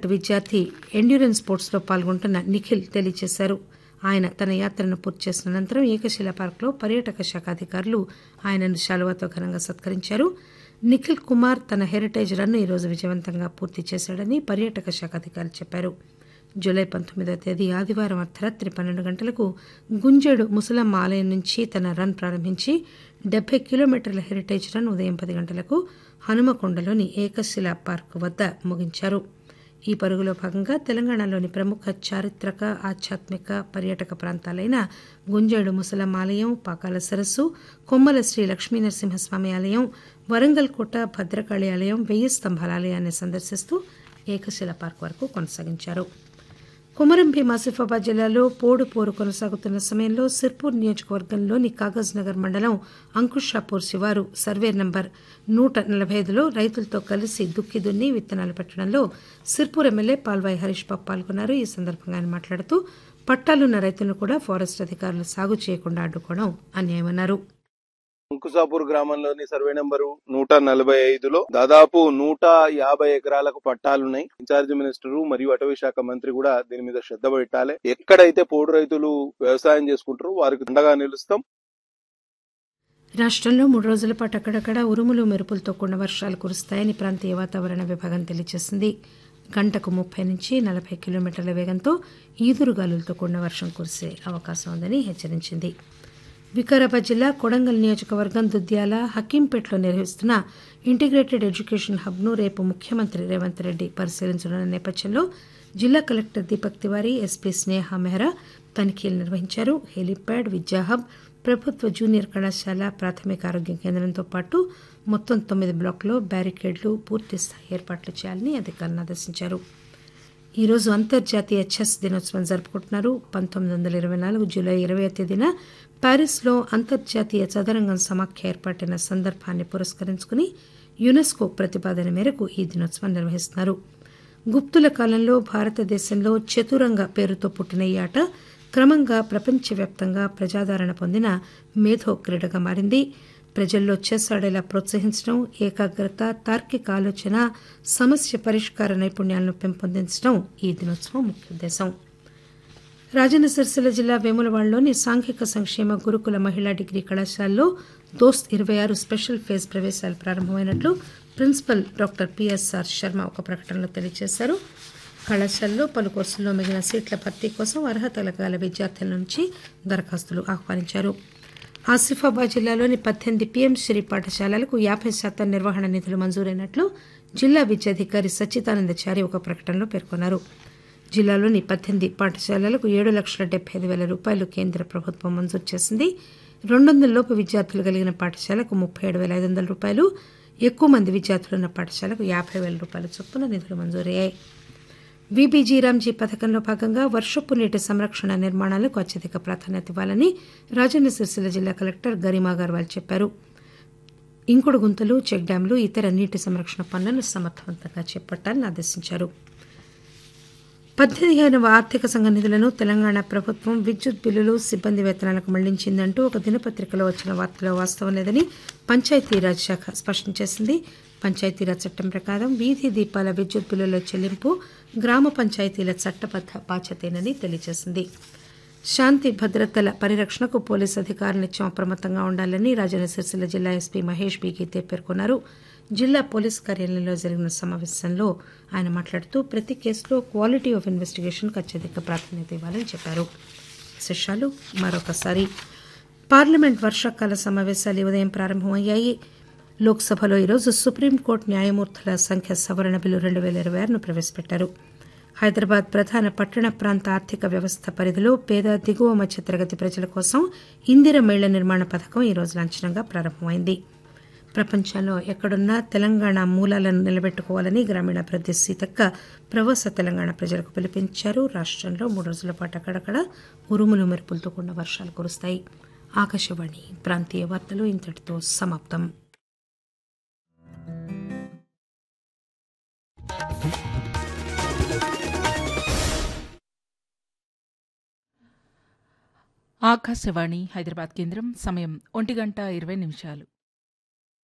విద్యార్థి ఎండ్యూరెన్స్ స్పోర్ట్స్లో పాల్గొంటున్న నిఖిల్ తెలియజేశారు ఆయన తన యాత్రను పూర్తి చేసిన అనంతరం ఏకశిలా పార్క్లో పర్యాటక శాఖ అధికారులు ఆయనను శాలువాతో ఘనంగా సత్కరించారు నిఖిల్ కుమార్ తన హెరిటేజ్ రన్ను ఈరోజు విజయవంతంగా పూర్తి చేశాడని పర్యాటక శాఖ అధికారులు చెప్పారు జూలై పంతొమ్మిదవ తేదీ ఆదివారం అర్ధరాత్రి పన్నెండు గంటలకు గుంజేడు ముసలమ్మ ఆలయం నుంచి తన రన్ ప్రారంభించి డెబ్బై కిలోమీటర్ల హెరిటేజ్ రన్ ఉదయం పది గంటలకు హనుమకొండలోని ఏకశిలా పార్క్ వద్ద ముగించారు ఈ పరుగులో భాగంగా తెలంగాణలోని ప్రముఖ చారిత్రక ఆధ్యాత్మిక పర్యాటక ప్రాంతాలైన గుంజేడు ముసలమ్మ ఆలయం పాకాల సరస్సు కొమ్మల శ్రీ లక్ష్మీ నరసింహస్వామి ఆలయం వరంగల్ కోట భద్రకాళి ఆలయం వెయ్యి స్తంభాల ఆలయాన్ని సందర్శిస్తూ ఏకశిల పార్క్ వరకు కొనసాగించారు కుమరం భీం ఆసిఫాబాద్ జిల్లాలో పోడు పోరు కొనసాగుతున్న సమయంలో సిర్పూర్ నియోజకవర్గంలోని కాగజ్ నగర్ మండలం అంకుషాపూర్ శివారు సర్వే నంబర్ నూట నలభై ఐదులో రైతులతో కలిసి దుక్కి దున్ని విత్తనాలు పెట్టడంలో సిర్పూర్ ఎమ్మెల్యే పాల్వాయి హరీష్ బాబు పాల్గొన్నారు ఈ సందర్భంగా ఆయన మాట్లాడుతూ పట్టాలున్న రైతులను కూడా ఫారెస్ట్ అధికారులు సాగు చేయకుండా అడ్డుకోవడం అన్యాయమన్నారు అంకుసాపూర్ గ్రామంలోని సర్వే నెంబరు నూట నలభై ఐదులో దాదాపు నూట యాభై ఎకరాలకు పట్టాలున్నాయి ఇన్ఛార్జ్ మినిస్టర్ మరియు అటవీ శాఖ మంత్రి కూడా దీని మీద శ్రద్ధ పెట్టాలి ఎక్కడైతే పోడు రైతులు వ్యవసాయం చేసుకుంటారో వారికి అండగా నిలుస్తాం రాష్ట్రంలో మూడు రోజుల పాటు అక్కడక్కడ ఉరుములు మెరుపులతో కూడిన వర్షాలు కురుస్తాయని ప్రాంతీయ వాతావరణ విభాగం తెలియజేసింది గంటకు ముప్పై నుంచి నలభై కిలోమీటర్ల వేగంతో ఈదురుగాలులతో కూడిన వర్షం కురిసే అవకాశం ఉందని హెచ్చరించింది వికారాబాద్ జిల్లా కొడంగల్ నియోజకవర్గం దుద్యాల హకీంపేటలో నిర్వహిస్తున్న ఇంటిగ్రేటెడ్ ఎడ్యుకేషన్ హబ్ను రేపు ముఖ్యమంత్రి రేవంత్ రెడ్డి పరిశీలించనున్న నేపథ్యంలో జిల్లా కలెక్టర్ దీపక్ తివారీ ఎస్పీ స్నేహ మెహ్రా తనిఖీలు నిర్వహించారు హెలిప్యాడ్ విద్యా హబ్ ప్రభుత్వ జూనియర్ కళాశాల ప్రాథమిక ఆరోగ్య కేంద్రంతో పాటు మొత్తం తొమ్మిది బ్లాక్లో బ్యారికేడ్లు పూర్తిస్థాయి ఏర్పాట్లు చేయాలని అధికారులను ఆదేశించారు ఈరోజు అంతర్జాతీయ చెస్ దినోత్సవం జరుపుకుంటున్నారు పంతొమ్మిది వందల ఇరవై నాలుగు జూలై ఇరవై తేదీన ప్యారిస్లో అంతర్జాతీయ చదరంగం సమాఖ్య ఏర్పాటైన సందర్భాన్ని పురస్కరించుకుని యునెస్కో ప్రతిపాదన మేరకు ఈ దినోత్సవం నిర్వహిస్తున్నారు గుప్తుల కాలంలో భారతదేశంలో చతురంగ పేరుతో పుట్టిన ఈ ఆట క్రమంగా ప్రపంచవ్యాప్తంగా ప్రజాదరణ పొందిన మేధో క్రీడగా మారింది ప్రజల్లో చెస్ ఆడేలా ప్రోత్సహించడం ఏకాగ్రత తార్కిక ఆలోచన సమస్య పరిష్కార నైపుణ్యాలను పెంపొందించడం ఈ దినోత్సవం ముఖ్య ఉద్దేశం రాజన్న సిరిసిల్ల జిల్లా వేములవాడలోని సాంఘిక సంక్షేమ గురుకుల మహిళా డిగ్రీ కళాశాలలో దోస్త్ ఇరవై ఆరు స్పెషల్ ఫేజ్ ప్రవేశాలు ప్రారంభమైనట్లు ప్రిన్సిపల్ డాక్టర్ పిఎస్ఆర్ శర్మ ఒక ప్రకటనలో తెలియజేశారు కళాశాలలో పలు కోర్సుల్లో మిగిలిన సీట్ల భర్తీ కోసం అర్హత గల విద్యార్థుల నుంచి దరఖాస్తులు ఆహ్వానించారు ఆసిఫాబాద్ జిల్లాలోని పద్దెనిమిది పీఎంశ్రీ పాఠశాలలకు యాభై శాతం నిర్వహణ నిధులు మంజూరైనట్లు జిల్లా విద్యాధికారి సచ్చిదానందచారి ఒక ప్రకటనలో పేర్కొన్నారు జిల్లాలోని పద్దెనిమిది పాఠశాలలకు ఏడు లక్షల డెబ్బై ఐదు వేల రూపాయలు కేంద్ర ప్రభుత్వం మంజూరు చేసింది రెండు వందల లోపు విద్యార్థులు కలిగిన పాఠశాలకు ముప్పై ఏడు వేల ఐదు వందల రూపాయలు ఎక్కువ మంది విద్యార్థులున్న పాఠశాలకు యాభై వేల రూపాయల చొప్పున నిధులు మంజూరయ్యాయి వీబీజీ రామ్జీ పథకంలో భాగంగా వర్షపు నీటి సంరక్షణ నిర్మాణాలకు అత్యధిక ప్రాధాన్యత ఇవ్వాలని రాజన్న సిరిసిల్ల జిల్లా కలెక్టర్ గరిమా అగర్వాల్ చెప్పారు ఇంకుడు గుంతలు చెక్ డ్యాంలు ఇతర నీటి సంరక్షణ పనులను సమర్థవంతంగా చేపట్టాలని ఆదేశించారు పద్దెనిమిదవ ఆర్థిక సంఘ నిధులను తెలంగాణ ప్రభుత్వం విద్యుత్ బిల్లులు సిబ్బంది వేతనాలకు మళ్లించిందంటూ ఒక దినపత్రికలో వచ్చిన వార్తలో వాస్తవం లేదని పంచాయతీరాజ్ శాఖ స్పష్టం చేసింది పంచాయతీరాజ్ చట్టం ప్రకారం వీధి దీపాల విద్యుత్ బిల్లుల చెల్లింపు గ్రామ పంచాయతీల చట్టబద్ద బాధ్యతేనని తెలియజేసింది శాంతి భద్రతల పరిరక్షణకు పోలీసు అధికారులు నిత్యం అప్రమత్తంగా ఉండాలని రాజన్న సిరిసిల్ల జిల్లా ఎస్పీ మహేష్ బి గీతే పేర్కొన్నారు జిల్లా పోలీస్ కార్యాలయంలో జరిగిన సమావేశంలో ఆయన మాట్లాడుతూ ప్రతి కేసులో క్వాలిటీ ఆఫ్ ఇన్వెస్టిగేషన్కు అత్యధిక ప్రాధాన్యత ఇవ్వాలని చెప్పారు విశేషాలు మరొకసారి పార్లమెంట్ వర్షాకాల సమావేశాలు ఈ ఉదయం ప్రారంభమయ్యాయి లోక్సభలో ఈరోజు సుప్రీంకోర్టు న్యాయమూర్తుల సంఖ్య సవరణ బిల్లు రెండు వేల ఇరవై ఆరును ప్రవేశపెట్టారు హైదరాబాద్ ప్రధాన పట్టణ ప్రాంత ఆర్థిక వ్యవస్థ పరిధిలో పేద దిగువ మధ్యతరగతి ప్రజల కోసం ఇందిర మేళ్ల నిర్మాణ పథకం ఈరోజు లాంఛనంగా ప్రారంభమైంది ప్రపంచంలో ఎక్కడున్నా తెలంగాణ మూలాలను నిలబెట్టుకోవాలని గ్రామీణాభివృద్ది సీతక్క ప్రవాస తెలంగాణ ప్రజలకు పిలుపునిచ్చారు రాష్టంలో మూడు రోజుల పాటు అక్కడక్కడ ఉరుములు మెరుపులతో కూడిన వర్షాలు కురుస్తాయి ఆకాశవాణి ప్రాంతీయ వార్తలు ఇంతటితో సమాప్తం ఆకాశవాణి హైదరాబాద్ కేంద్రం సమయం ఒంటి గంట ఇరవై నిమిషాలు